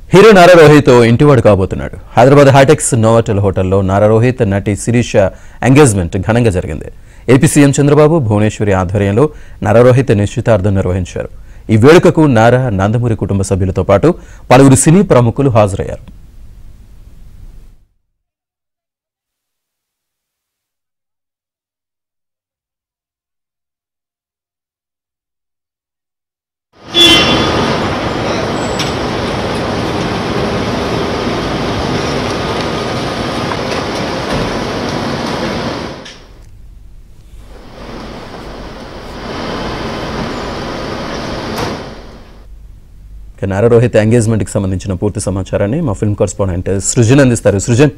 hero Nara Rohit ఇంటివాడు కాబోతున్నాడు Hyderabad Hitex Novotel హోటల్లో నారా రోహిత్ నటి శిరీష ఎంగేజ్మెంట్ ఘనంగా జరిగింది ఏపీ సీఎం చంద్రబాబు భువనేశ్వరి ఆధ్వర్యంలో నారా రోహిత్ నిశ్చితార్థం నిర్వహించారు ఈ వేడుకకు నారా నందమూరి కుటుంబ సభ్యులతో పాటు పలువురు సినీ ప్రముఖులు హాజరయ్యారు ఇక నారా రోహిత్ ఎంగేజ్మెంట్కి సంబంధించిన పూర్తి సమాచారాన్ని మా ఫిల్మ్ కరస్పాండెంట్ సృజన్ అందిస్తారు సృజన్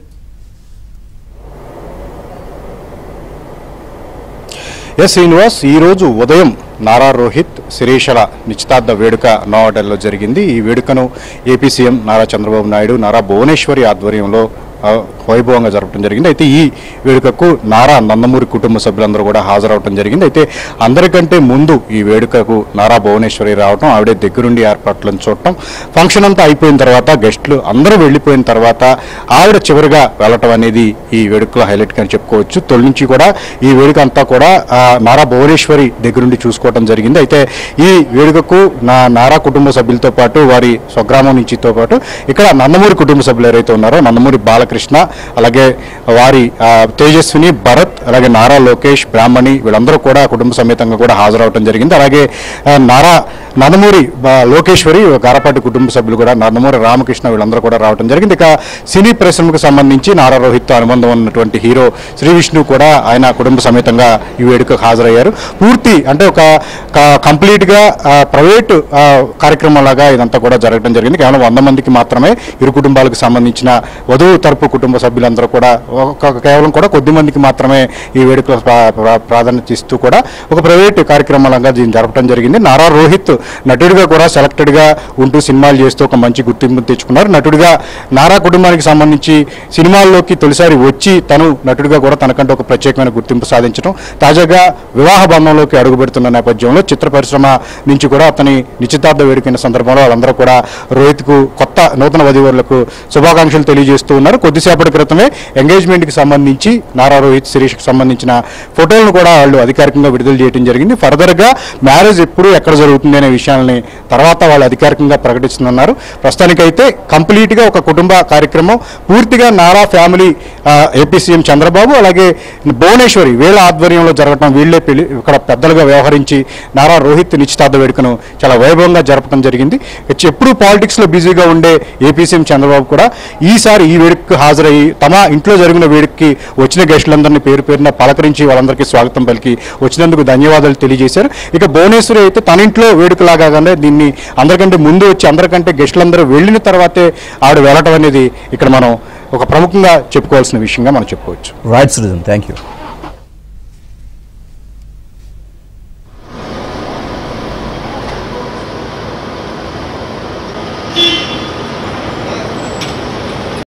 ఎస్ శ్రీనివాస్ ఈ రోజు ఉదయం నారా రోహిత్ శిరీషల నిశ్చితార్థ వేడుక నోవాటెల్లో జరిగింది ఈ వేడుకను ఏపీ సీఎం నారా చంద్రబాబు నాయుడు నారా భువనేశ్వరి ఆధ్వర్యంలో ఆ, వైభవంగా జరపడం జరిగింది అయితే ఈ వేడుకకు నారా నందమూరి కుటుంబ సభ్యులందరూ కూడా హాజరవడం జరిగింది అయితే అందరికంటే ముందు ఈ వేడుకకు నారా భువనేశ్వరి రావడం ఆవిడే దగ్గరుండి ఏర్పాట్లను చూడటం ఫంక్షన్ అంతా అయిపోయిన తర్వాత గెస్టులు అందరూ వెళ్ళిపోయిన తర్వాత ఆవిడ చివరిగా వెళ్ళటం అనేది ఈ వేడుకలో హైలైట్ అని చెప్పుకోవచ్చు తొలి నుంచి కూడా ఈ వేడుక అంతా కూడా ఆ, నారా భువనేశ్వరి దగ్గరుండి చూసుకోవడం జరిగింది అయితే ఈ వేడుకకు నా నారా కుటుంబ సభ్యులతో పాటు వారి స్వగ్రామం నుంచితో పాటు ఇక్కడ నందమూరి కుటుంబ సభ్యులు ఎవరైతే ఉన్నారో నందమూరి బాలకృష్ణ అలాగే వారి ఆ, తేజస్విని భరత్ అలాగే నారా లోకేష్ బ్రాహ్మణి వీళ్ళందరూ కూడా కుటుంబ సమేతంగా కూడా హాజరవడం జరిగింది అలాగే ఆ, నారా నందమూరి ఆ, లోకేశ్వరి గారపాటి కుటుంబ సభ్యులు కూడా నందమూరి రామకృష్ణ వీళ్ళందరూ కూడా రావడం జరిగింది ఇక సినీ పరిశ్రమకు సంబంధించి నారా రోహిత్ అనుబంధం ఉన్నటువంటి హీరో శ్రీ విష్ణు కూడా ఆయన కుటుంబ సమేతంగా ఈ వేడుకకు హాజరయ్యారు పూర్తి అంటే ఒక కంప్లీట్ గా ఆ, ప్రైవేటు ఆ, కార్యక్రమం లాగా ఇదంతా కూడా జరగడం జరిగింది కేవలం వంద మందికి మాత్రమే ఇరు కుటుంబాలకు సంబంధించిన వధువు తరపు కుటుంబ సభ్యులందరూ కూడా ఒక కేవలం కూడా కొద్ది మందికి మాత్రమే ఈ వేడుక ప్రాధాన్యత ఇస్తూ కూడా ఒక ప్రైవేట్ కార్యక్రమాలంగా దీన్ని జరపడం జరిగింది నారా రోహిత్ నటుడిగా కూడా సెలెక్టెడ్ గా ఉంటూ సినిమాలు చేస్తూ ఒక మంచి గుర్తింపు తెచ్చుకున్నారు నటుడిగా నారా కుటుంబానికి సంబంధించి సినిమాల్లోకి తొలిసారి వచ్చి తను నటుడిగా కూడా తనకంటూ ఒక ప్రత్యేకమైన గుర్తింపు సాధించడం తాజాగా వివాహ బంధంలోకి అడుగుపెడుతున్న నేపథ్యంలో చిత్ర పరిశ్రమ నుంచి కూడా అతని నిశ్చితార్థ వేడుకైన సందర్భంలో వాళ్ళందరూ కూడా రోహిత్కు కొత్త నూతన వధువరులకు శుభాకాంక్షలు తెలియజేస్తూ ఉన్నారు కొద్దిసేపటి క్రితమే ఎంగేజ్మెంట్కి సంబంధించి నారా రోహిత్ శిరీష్కి సంబంధించిన ఫోటోలను కూడా వాళ్ళు అధికారికంగా విడుదల చేయడం జరిగింది ఫర్దర్గా మ్యారేజ్ ఎప్పుడు ఎక్కడ జరుగుతుంది అనే విషయాల్ని తర్వాత వాళ్ళు అధికారికంగా ప్రకటిస్తున్నారు ప్రస్తుతానికైతే కంప్లీట్గా ఒక కుటుంబ కార్యక్రమం పూర్తిగా నారా ఫ్యామిలీ ఆ, ఏపీ సీఎం చంద్రబాబు అలాగే భువనేశ్వరి వీళ్ళ ఆధ్వర్యంలో జరగడం వీళ్ళే పెళ్లి ఇక్కడ పెద్దలుగా వ్యవహరించి నారా రోహిత్ నిశ్చితార్థ వేడుకను చాలా వైభవంగా జరపడం జరిగింది హెచ్ ఎప్పుడూ పాలిటిక్స్లో బిజీగా ఉండే ఏపీ సీఎం చంద్రబాబు కూడా ఈసారి ఈ వేడుకకు హాజరయ్యి తమ ఇంట్లో జరిగిన వేడుకకి వచ్చిన గెస్టులందరినీ పేరు పేరున పలకరించి వాళ్ళందరికీ స్వాగతం పలికి వచ్చినందుకు ధన్యవాదాలు తెలియజేశారు ఇక భువనేశ్వరి అయితే తన ఇంట్లో వేడుకలాగానే దీన్ని అందరికంటే ముందు వచ్చి అందరికంటే గెస్టులందరూ వెళ్ళిన తర్వాతే ఆవిడ వెళ్ళటం అనేది ఇక్కడ మనం ఒక ప్రముఖంగా చెప్పుకోవాల్సిన విషయంగా మనం చెప్పుకోవచ్చు రైట్ సృజన్ థ్యాంక్ యూ